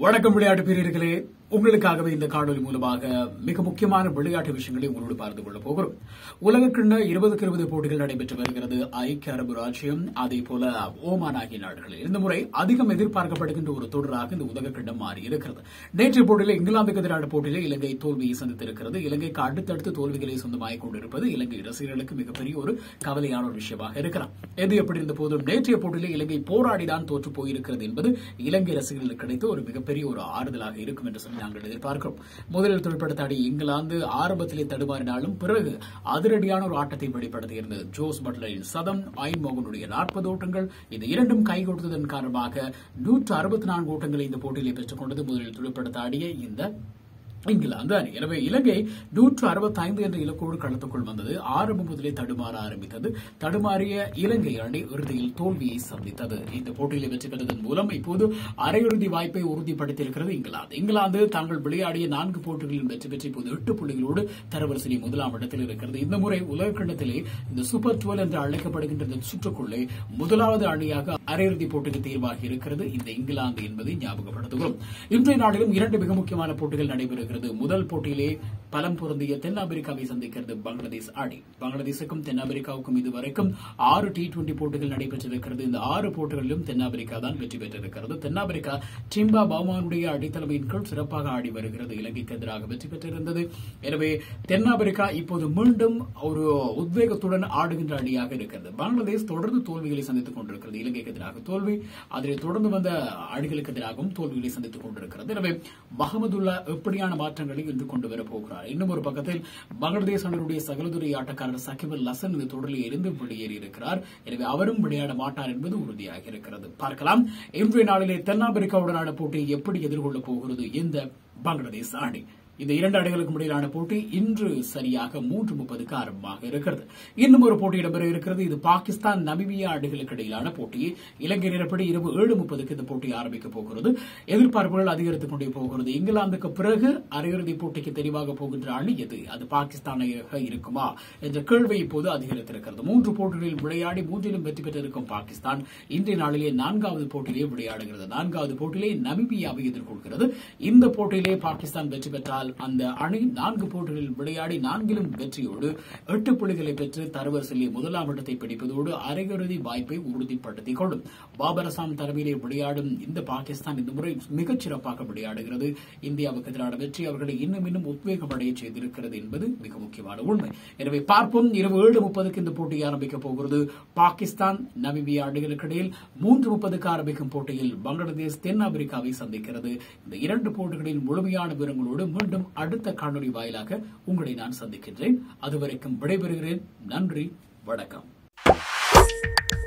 வணக்கம் விளையாட்டு பிரியர்களே உங்களுக்காகவே இந்த காணொலி மூலமாக மிக முக்கியமான விளையாட்டு விஷயங்களை உங்களோடு பார்த்து கொள்ள போகிறோம் உலகக்கிண்ண இருபதுக்கு இருபது போட்டிகள் நடைபெற்று வருகிறது ஐக்கிய அரபு ராஜ்யம் அதே போல ஓமான் ஆகிய நாடுகளில் இந்த முறை அதிகம் எதிர்பார்க்கப்படுகின்ற ஒரு தொடராக இந்த உலகக்கிண்ணம் மாறி இருக்கிறது நேற்றைய போட்டியில் இங்கிலாந்துக்கு எதிரான போட்டியில் இலங்கை தோல்வியை சந்தித்திருக்கிறது இலங்கைக்கு அடுத்தடுத்து தோல்விகளை சொந்தமாகிக் கொண்டிருப்பது இலங்கை ரசிகர்களுக்கு மிகப்பெரிய ஒரு கவலையான ஒரு விஷயமாக இருக்கலாம் எது எப்படி இருந்த போதும் நேற்றைய போட்டியில் இலங்கை போராடிதான் தோற்று போயிருக்கிறது என்பது இலங்கை ரசிகர்களுக்கு கிடைத்த ஒரு மிகப்பெரிய ஒரு ஆறுதலாக இருக்கும் என்று சொல்லி நாங்கள் எதிர்பார்க்கிறோம் முதலில் தொழிற்படுத்தாடி இங்கிலாந்து ஆரம்பத்திலே தடுமாறினாலும் பிறகு அதிரடியான ஒரு ஆட்டத்தை வெளிப்படுத்தியிருந்தது ஜோஸ் பட்லரின் சதம் ஐன் மோகனுடைய நாற்பது ஓட்டங்கள் இந்த இரண்டும் கை கொடுத்ததன் காரணமாக நூற்று அறுபத்தி நான்கு ஓட்டங்களை இந்த போட்டியிலே பெற்றுக் கொண்டது முதலில் தொழிற்படுத்தாடிய இந்த இங்கிலாந்து அணி எனவே இலங்கை நூற்று அறுபத்தைந்து என்ற இலக்கோடு களத்துக்குள் வந்தது ஆரம்பம் முதலே தடுமாற ஆரம்பித்தது தடுமாறிய இலங்கை அணி இறுதியில் தோல்வியை சந்தித்தது இந்த போட்டியில் வெற்றி பெற்றதன் மூலம் இப்போது அரையிறுதி வாய்ப்பை உறுதிப்படுத்தியிருக்கிறது இங்கிலாந்து இங்கிலாந்து தாங்கள் விளையாடிய நான்கு போட்டிகளிலும் வெற்றி பெற்று இப்போது எட்டு புள்ளிகளோடு தரவரிசையில் முதலாம் இடத்தில் இருக்கிறது இந்த முறை உலகக்கிண்ணத்திலே இந்த சூப்பர் டுவெல் என்று அழைக்கப்படுகின்ற இந்த சுற்றுக்குள்ளே முதலாவது அணியாக அரையிறுதி போட்டிக்கு தேர்வாகி இருக்கிறது இந்த இங்கிலாந்து என்பதை ஞாபகப்படுத்துகிறோம் இன்றைய நாளிலும் இரண்டு மிக முக்கியமான போட்டிகள் நடைபெறுகிறது முதல் போட்டியிலே பலம் பொருந்திய தென்னாப்பிரிக்காவை சந்திக்கிறது பங்களாதேஷ் அணி பங்களாதேஷுக்கும் தென்னாப்பிரிக்காவுக்கும் இதுவரைக்கும் ஆறு டி டுவெண்டி போட்டிகள் நடைபெற்றிருக்கிறது இந்த ஆறு போட்டிகளிலும் தென்னாப்பிரிக்கா தான் வெற்றி பெற்றிருக்கிறது தென்னாப்பிரிக்கா டிம்பா பவுமானுடைய அடித்தலைமையின் கீழ் சிறப்பாக ஆடி வருகிறது இலங்கைக்கு எதிராக வெற்றி பெற்றிருந்தது எனவே தென்னாப்பிரிக்கா இப்போது மீண்டும் ஒரு உத்வேகத்துடன் ஆடுகின்ற அணியாக இருக்கிறது பங்களாதேஷ் தொடர்ந்து தோல்விகளை சந்தித்துக் கொண்டிருக்கிறது இலங்கைக்கு எதிராக தோல்வி அதனை தொடர்ந்து வந்த அணிகளுக்கு எதிராகவும் தோல்விகளை சந்தித்துக் கொண்டிருக்கிறது எனவே மஹமதுல்லா எப்படியான மாற்றங்களை இன்று கொண்டு வரப் போகிறார் இன்னும் ஒரு பக்கத்தில் பங்களாதேஷ் அணியினுடைய சகலதுறை ஆட்டக்காரர் சகிப் அல் ஹசன் இந்த தொடரில் இருந்து வெளியேறி இருக்கிறார் எனவே அவரும் விளையாட மாட்டார் என்பது உறுதியாக இருக்கிறது பார்க்கலாம் இன்றைய நாளிலே தென்னாப்பிரிக்காவுடனான போட்டியை எப்படி எதிர்கொள்ளப் போகிறது இந்த பங்களாதேஷ் அணி இந்த இரண்டு அணிகளுக்கும் இடையிலான போட்டி இன்று சரியாக மூன்று முப்பதுக்கு ஆரம்பமாக இருக்கிறது இன்னும் ஒரு போட்டி இடம்பெற இருக்கிறது இது பாகிஸ்தான் நமீபியா அணிகளுக்கு இடையிலான போட்டி இலங்கை நேரப்படி இரவு ஏழு முப்பதுக்கு இந்த போட்டி ஆரம்பிக்க போகிறது எதிர்பார்ப்புகள் அதிகரித்துக் கொண்டே போகிறது இங்கிலாந்துக்கு பிறகு அரையிறுதி போட்டிக்கு தெரிவாக போகின்ற அணி எது அது பாகிஸ்தானாக இருக்குமா என்ற கேள்வி இப்போது அதிகரித்திருக்கிறது மூன்று போட்டிகளில் விளையாடி மூன்றிலும் வெற்றி பெற்றிருக்கும் பாகிஸ்தான் இன்றைய நாளிலே நான்காவது போட்டியிலே விளையாடுகிறது நான்காவது போட்டியிலே நமீபியாவை எதிர்கொள்கிறது இந்த போட்டியிலே பாகிஸ்தான் வெற்றி பெற்றால் அந்த அணி நான்கு போட்டிகளில் விளையாடி நான்கிலும் வெற்றியோடு எட்டு புள்ளிகளை பெற்று தரவரிசையிலே முதலாம் இடத்தை பிடிப்பதோடு அரையிறுதி வாய்ப்பை உறுதிப்படுத்திக் கொள்ளும் பாபர் அசாம் தலைமையிலே விளையாடும் இந்த பாகிஸ்தான் இந்த முறை மிகச் சிறப்பாக விளையாடுகிறது இந்தியாவுக்கு எதிரான வெற்றி அவர்களை இன்னும் இன்னும் உத்வேகமடைய செய்திருக்கிறது என்பது மிக முக்கியமான உண்மை எனவே பார்ப்போம் இரவு ஏழு முப்பதுக்கு இந்த போட்டி ஆரம்பிக்க போகிறது பாகிஸ்தான் நமீபியா அணிகளுக்கு இடையில் மூன்று முப்பதுக்கு ஆரம்பிக்கும் போட்டியில் பங்களாதேஷ் தென்னாப்பிரிக்காவை சந்திக்கிறது இந்த இரண்டு போட்டிகளின் முழுமையான விவரங்களோடு மீண்டும் அடுத்த காணொலி வாயிலாக உங்களை நான் சந்திக்கின்றேன் அதுவரைக்கும் விடைபெறுகிறேன் நன்றி வணக்கம்